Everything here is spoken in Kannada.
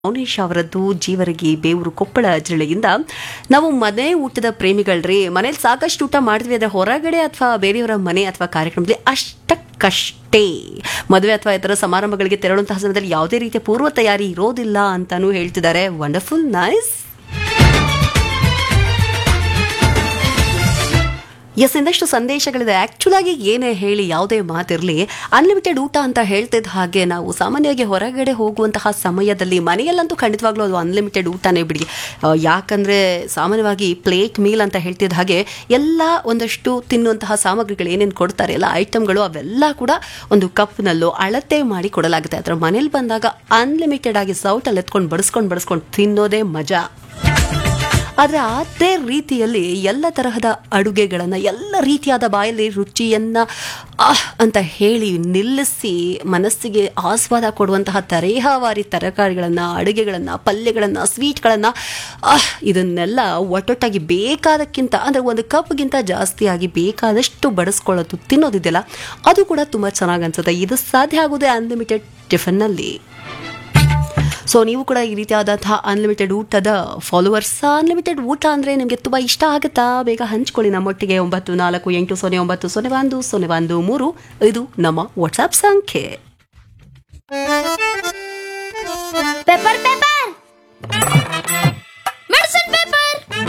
ಮೌನೇಶ್ ಅವರದ್ದು ಜೀವರಗಿ ಬೇವೂರು ಕೊಪ್ಪಳ ಜಿಲ್ಲೆಯಿಂದ ನಾವು ಮನೆ ಊಟದ ಪ್ರೇಮಿಗಳ್ರಿ ಮನೇಲಿ ಸಾಕಷ್ಟು ಊಟ ಮಾಡ್ತೀವಿ ಆದರೆ ಹೊರಗಡೆ ಅಥವಾ ಬೇರೆಯವರ ಮನೆ ಅಥವಾ ಕಾರ್ಯಕ್ರಮದಲ್ಲಿ ಅಷ್ಟಕ್ಕಷ್ಟೇ ಮದುವೆ ಅಥವಾ ಇತರ ಸಮಾರಂಭಗಳಿಗೆ ತೆರಳುವಂತಹ ಸಮಯದಲ್ಲಿ ಯಾವುದೇ ರೀತಿಯ ಪೂರ್ವ ತಯಾರಿ ಇರೋದಿಲ್ಲ ಅಂತಾನೂ ಹೇಳ್ತಿದ್ದಾರೆ ವಂಡರ್ಫುಲ್ ನೈಸ್ ಎಸ್ ಇಂದಷ್ಟು ಸಂದೇಶಗಳಿದೆ ಆ್ಯಕ್ಚುಲ್ ಆಗಿ ಏನೇ ಹೇಳಿ ಯಾವುದೇ ಮಾತಿರಲಿ ಅನ್ಲಿಮಿಟೆಡ್ ಊಟ ಅಂತ ಹೇಳ್ತಿದ್ದ ಹಾಗೆ ನಾವು ಸಾಮಾನ್ಯವಾಗಿ ಹೊರಗಡೆ ಹೋಗುವಂತಹ ಸಮಯದಲ್ಲಿ ಮನೆಯಲ್ಲಂತೂ ಖಂಡಿತವಾಗ್ಲೂ ಅದು ಅನ್ಲಿಮಿಟೆಡ್ ಊಟನೇ ಬಿಡಿ ಆ, ಯಾಕಂದ್ರೆ ಸಾಮಾನ್ಯವಾಗಿ ಪ್ಲೇಟ್ ಮೀಲ್ ಅಂತ ಹೇಳ್ತಿದ್ದ ಹಾಗೆ ಎಲ್ಲ ಒಂದಷ್ಟು ತಿನ್ನುವಂತಹ ಸಾಮಗ್ರಿಗಳು ಏನೇನು ಕೊಡ್ತಾರೆ ಎಲ್ಲ ಐಟಮ್ಗಳು ಅವೆಲ್ಲ ಕೂಡ ಒಂದು ಕಪ್ನಲ್ಲೋ ಅಳತೆ ಮಾಡಿ ಕೊಡಲಾಗುತ್ತೆ ಅದರ ಮನೇಲಿ ಬಂದಾಗ ಅನ್ಲಿಮಿಟೆಡ್ ಆಗಿ ಸೌಟಲ್ಲಿ ಎತ್ಕೊಂಡು ಬಡಿಸ್ಕೊಂಡು ಬಡಿಸ್ಕೊಂಡು ತಿನ್ನೋದೇ ಮಜಾ ಆದರೆ ಅದೇ ರೀತಿಯಲ್ಲಿ ಎಲ್ಲ ತರಹದ ಅಡುಗೆಗಳನ್ನು ಎಲ್ಲ ರೀತಿಯಾದ ಬಾಯಲ್ಲಿ ರುಚಿಯನ್ನ ಆಹ್ ಅಂತ ಹೇಳಿ ನಿಲ್ಲಿಸಿ ಮನಸ್ಸಿಗೆ ಆಸ್ವಾದ ಕೊಡುವಂತಹ ತರೇಹವಾರಿ ತರಕಾರಿಗಳನ್ನು ಅಡುಗೆಗಳನ್ನು ಪಲ್ಯಗಳನ್ನು ಸ್ವೀಟ್ಗಳನ್ನು ಆಹ್ ಇದನ್ನೆಲ್ಲ ಒಟ್ಟೊಟ್ಟಾಗಿ ಬೇಕಾದಕ್ಕಿಂತ ಅಂದರೆ ಒಂದು ಕಪ್ಗಿಂತ ಜಾಸ್ತಿಯಾಗಿ ಬೇಕಾದಷ್ಟು ಬಡಿಸ್ಕೊಳ್ಳೋದು ತಿನ್ನೋದಿದೆಯಲ್ಲ ಅದು ಕೂಡ ತುಂಬ ಚೆನ್ನಾಗಿ ಅನ್ಸುತ್ತೆ ಇದು ಸಾಧ್ಯ ಆಗೋದೇ ಅನ್ಲಿಮಿಟೆಡ್ ಟಿಫನ್ನಲ್ಲಿ ಸೊ ನೀವು ಕೂಡ ಈ ರೀತಿಯಾದಂತಹ ಅನ್ಲಿಮಿಟೆಡ್ ಊಟದ ಫಾಲೋವರ್ಸ್ ಅನ್ಲಿಮಿಟೆಡ್ ಊಟ ಅಂದರೆ ನಿಮಗೆ ತುಂಬ ಇಷ್ಟ ಆಗುತ್ತಾ ಬೇಗ ಹಂಚ್ಕೊಳ್ಳಿ ನಮ್ಮೊಟ್ಟಿಗೆ ಒಂಬತ್ತು ನಾಲ್ಕು ಎಂಟು ಸೊನ್ನೆ ಒಂಬತ್ತು ಸೊನ್ನೆ ಒಂದು ಸೊನ್ನೆ ಒಂದು ಮೂರು ಇದು ನಮ್ಮ ವಾಟ್ಸಾಪ್ ಸಂಖ್ಯೆ ಪೆಪ್ಪರ್ ಪೆಪ್ಪರ್